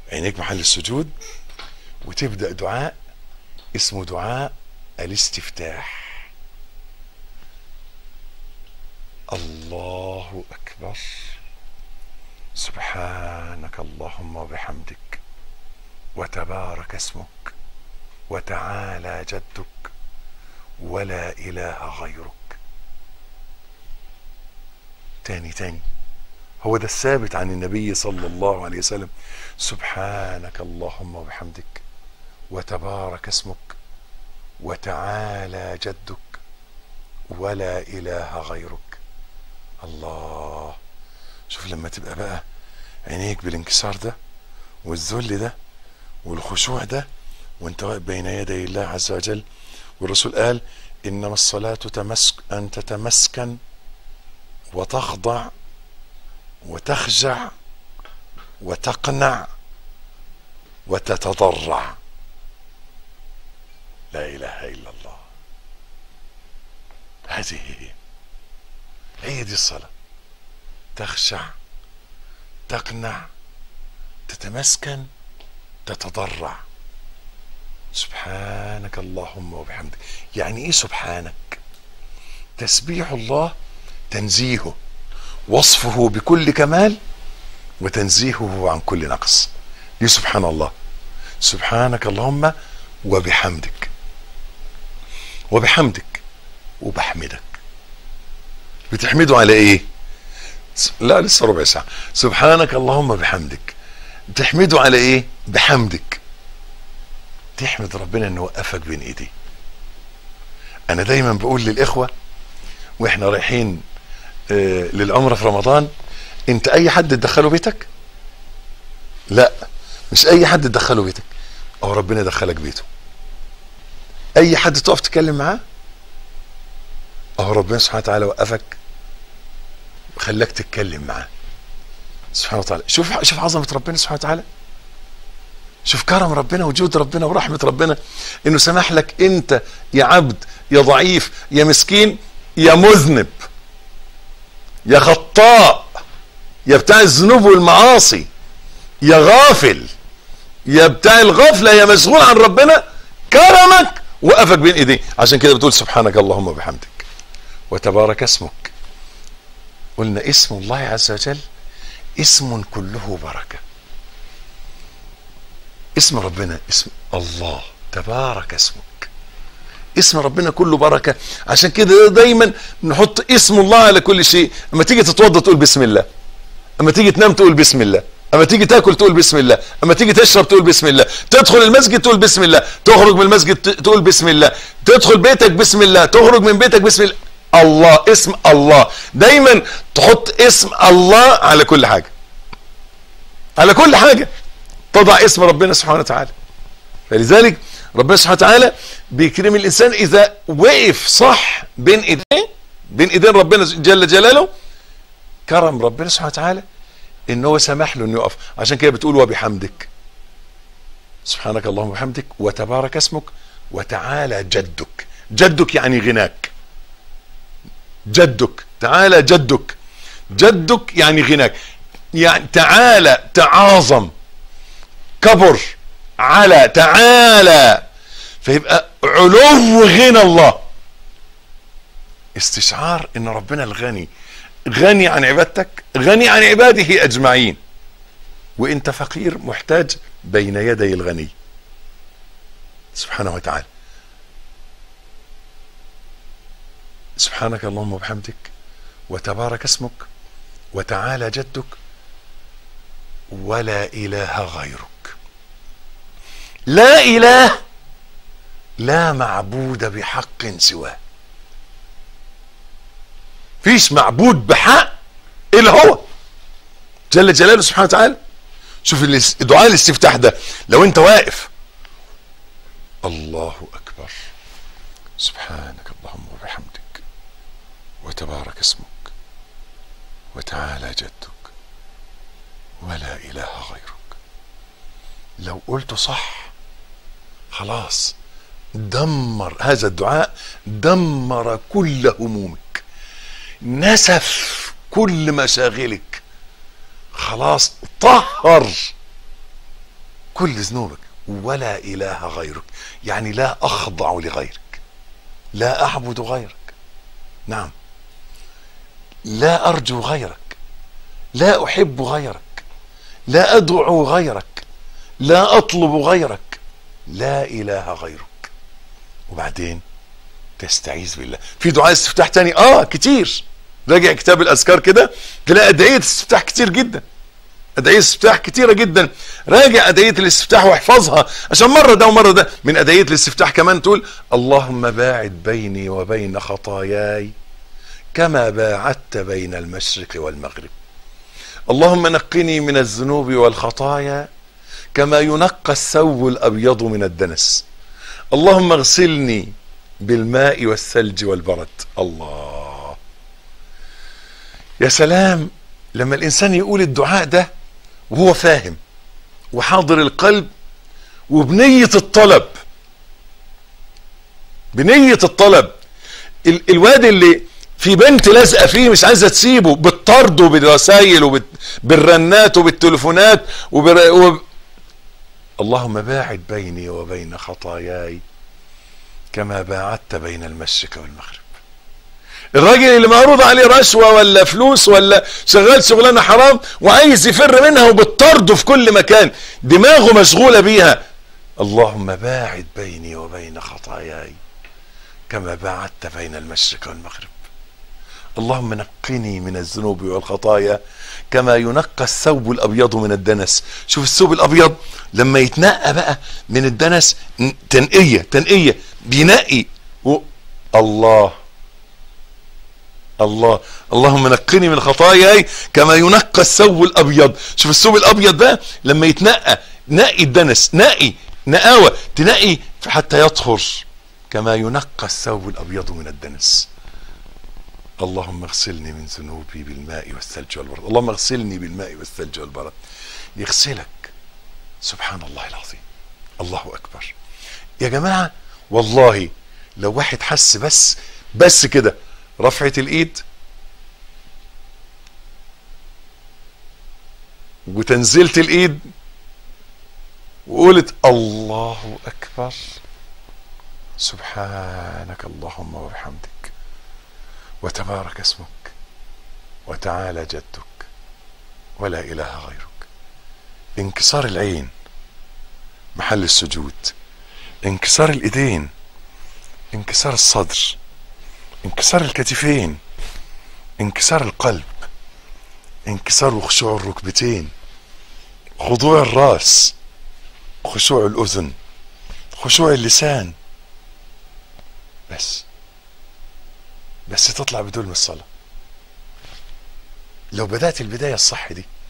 عينيك محل السجود وتبدأ دعاء اسمه دعاء الاستفتاح الله أكبر سبحانك اللهم وبحمدك وتبارك اسمك وتعالى جدك ولا إله غيرك تاني تاني هو ده الثابت عن النبي صلى الله عليه وسلم سبحانك اللهم وبحمدك وتبارك اسمك وتعالى جدك ولا اله غيرك الله شوف لما تبقى بقى عينيك بالانكسار ده والذل ده والخشوع ده وانت واقف بين يدي الله عز وجل والرسول قال انما الصلاه تمسك ان تتمسكن وتخضع وتخجع وتقنع وتتضرع لا اله الا الله هذه هي هي دي الصلاه تخشع تقنع تتمسكن تتضرع سبحانك اللهم وبحمدك يعني ايه سبحانك تسبيح الله تنزيهه وصفه بكل كمال وتنزيهه عن كل نقص دي سبحان الله سبحانك اللهم وبحمدك وبحمدك وبحمدك بتحمده على ايه لا لسه ربع ساعة سبحانك اللهم بحمدك تحمده على ايه بحمدك تحمد ربنا انه وقفك بين ايديه انا دايما بقول للاخوة واحنا رايحين آه للعمرة في رمضان انت اي حد تدخله بيتك لا مش اي حد تدخله بيتك او ربنا دخلك بيته اي حد تقف تتكلم معاه او ربنا سبحانه وتعالى وقفك خلاك تتكلم معاه سبحانه وتعالى شوف شوف عظمه ربنا سبحانه وتعالى شوف كرم ربنا وجود ربنا ورحمه ربنا انه سمح لك انت يا عبد يا ضعيف يا مسكين يا مذنب يا خطاء يا بتاع الذنوب والمعاصي يا غافل يا بتاع الغفله يا مشغول عن ربنا كرمك وقفك بين ايديه عشان كده بتقول سبحانك اللهم وبحمدك وتبارك اسمك قلنا اسم الله عز وجل اسم كله بركة اسم ربنا اسم الله تبارك اسمك اسم ربنا كله بركة عشان كده دايما نحط اسم الله على كل شيء اما تيجي تتوضى تقول بسم الله اما تيجي تنام تقول بسم الله اما تيجي تاكل تقول بسم الله اما تيجي تشرب تقول بسم الله تدخل المسجد تقول بسم الله تخرج من المسجد تقول بسم الله تدخل بيتك بسم الله تخرج من بيتك بسم الله الله اسم الله دايما تحط اسم الله على كل حاجة على كل حاجة تضع اسم ربنا سبحانه وتعالى فلذلك ربنا سبحانه وتعالى بيكرم الانسان اذا وقف صح بين ايديه بين ايدين ربنا جل جلاله كرم ربنا سبحانه وتعالى ان هو سمح له انه يقف عشان كده بتقول وبحمدك سبحانك اللهم وبحمدك وتبارك اسمك وتعالى جدك جدك يعني غناك جدك تعالى جدك جدك يعني غناك يعني تعالى تعاظم كبر على تعالى فيبقى علو غنى الله استشعار ان ربنا الغني غني عن عبادتك غني عن عباده اجمعين وانت فقير محتاج بين يدي الغني سبحانه وتعالى سبحانك اللهم وبحمدك وتبارك اسمك وتعالى جدك ولا اله غيرك لا اله لا معبود بحق سواه فيش معبود بحق الا هو جل جلاله سبحانه وتعالى شوف دعاء الاستفتاح ده لو انت واقف الله اكبر سبحانك اللهم وبحمدك وتبارك اسمك وتعالى جدك ولا اله غيرك لو قلت صح خلاص دمر هذا الدعاء دمر كل همومك نسف كل مشاغلك خلاص طهر كل ذنوبك ولا اله غيرك يعني لا اخضع لغيرك لا اعبد غيرك نعم لا ارجو غيرك لا احب غيرك لا ادعو غيرك لا اطلب غيرك لا اله غيرك وبعدين تستعيذ بالله في دعاء استفتاح تاني اه كتير راجع كتاب الاذكار كده تلاقي ادعيه استفتاح كتير جدا ادعيه استفتاح كتيره جدا راجع ادعيه الاستفتاح واحفظها عشان مره ده ومره ده من ادعيه الاستفتاح كمان تقول اللهم باعد بيني وبين خطاياي كما باعدت بين المشرق والمغرب اللهم نقني من الذنوب والخطايا كما ينقى الثوب الابيض من الدنس اللهم اغسلني بالماء والثلج والبرد الله يا سلام لما الانسان يقول الدعاء ده وهو فاهم وحاضر القلب وبنية الطلب بنية الطلب ال الواد اللي في بنت لازقه فيه مش عايزه تسيبه بالطرد وبالرسايل وبالرنات وبالتليفونات وبر... وب... اللهم باعد بيني وبين خطاياي كما باعدت بين المشرق والمغرب الراجل اللي معروض عليه رشوة ولا فلوس ولا شغال شغلانة حرام وعايز يفر منها وبتطرده في كل مكان دماغه مشغولة بيها اللهم باعد بيني وبين خطاياي كما باعدت بين المشرق والمغرب اللهم نقني من الذنوب والخطايا كما ينقى الثوب الابيض من الدنس شوف الثوب الابيض لما يتنقى بقى من الدنس تنقيه تنقيه بينقي و... الله الله اللهم نقني من خطاياي كما ينقى الثوب الابيض شوف الثوب الابيض ده لما يتنقى نقي الدنس نقي نقاوه تنقي حتى يطهر كما ينقى الثوب الابيض من الدنس اللهم اغسلني من ذنوبي بالماء والثلج والبرد اللهم اغسلني بالماء والثلج والبرد يغسلك سبحان الله العظيم الله اكبر يا جماعه والله لو واحد حس بس بس كده رفعه الايد وتنزيله الايد وقلت الله اكبر سبحانك اللهم وبحمدك وتبارك اسمك وتعالى جدك ولا اله غيرك انكسار العين محل السجود انكسار الايدين انكسار الصدر انكسار الكتفين انكسار القلب انكسار وخشوع الركبتين خضوع الراس خشوع الاذن خشوع اللسان بس بس تطلع بدون من الصلاة لو بدأت البداية الصح دي